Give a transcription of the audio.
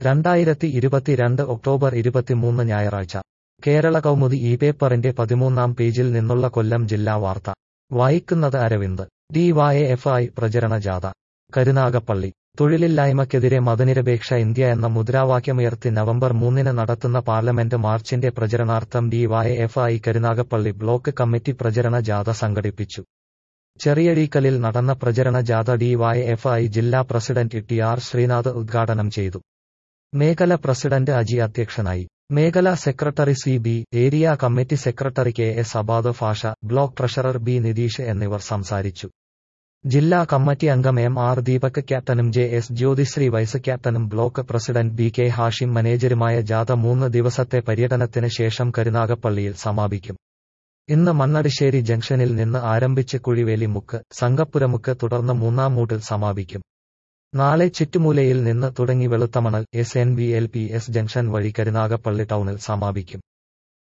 രണ്ടായിരത്തി ഇരുപത്തിരണ്ട് ഒക്ടോബർ ഇരുപത്തിമൂന്ന് ഞായറാഴ്ച കേരള കൗമുദി ഈ പേപ്പറിന്റെ പതിമൂന്നാം പേജിൽ നിന്നുള്ള കൊല്ലം ജില്ലാ വാർത്ത വായിക്കുന്നത് അരവിന്ദ് ഡിവൈഎഫ്ഐ പ്രചരണ ജാഥ കരുനാഗപ്പള്ളി തൊഴിലില്ലായ്മയ്ക്കെതിരെ മതനിരപേക്ഷ ഇന്ത്യ എന്ന മുദ്രാവാക്യമുയർത്തി നവംബർ മൂന്നിന് നടത്തുന്ന പാർലമെന്റ് മാർച്ചിന്റെ പ്രചരണാർത്ഥം ഡിവൈഎഫ്ഐ കരുനാഗപ്പള്ളി ബ്ലോക്ക് കമ്മിറ്റി പ്രചരണ ജാഥ സംഘടിപ്പിച്ചു ചെറിയഴീക്കലിൽ നടന്ന പ്രചരണ ജാഥ ഡിവൈഎഫ്ഐ ജില്ലാ പ്രസിഡന്റ് ടി ആർ ശ്രീനാഥ് ഉദ്ഘാടനം ചെയ്തു മേഖല പ്രസിഡന്റ് അജി അധ്യക്ഷനായി മേഖലാ secretary C B area committee secretary K S Abad ഫാഷ ബ്ലോക്ക് ട്രഷറർ ബി നിതീഷ് എന്നിവർ സംസാരിച്ചു ജില്ലാ കമ്മിറ്റി അംഗം എം ആർ ദീപക് ക്യാപ്റ്റനും ജെ എസ് ജ്യോതിശ്രീ വൈസ് ക്യാപ്റ്റനും block president B K Hashim മാനേജരുമായ ജാഥ മൂന്ന് ദിവസത്തെ പര്യടനത്തിന് ശേഷം കരുനാഗപ്പള്ളിയിൽ സമാപിക്കും ഇന്ന് മണ്ണടിശ്ശേരി ജംഗ്ഷനിൽ നിന്ന് ആരംഭിച്ച് കുഴിവേലിമുക്ക് സംഗപ്പുരമുക്ക് തുടർന്ന് മൂന്നാം മൂട്ടിൽ സമാപിക്കും നാളെ ചുറ്റുമൂലയിൽ നിന്ന് തുടങ്ങി Veluthamanal S N V L P S junction വഴി കരുനാഗപ്പള്ളി ടൗണിൽ സമാപിക്കും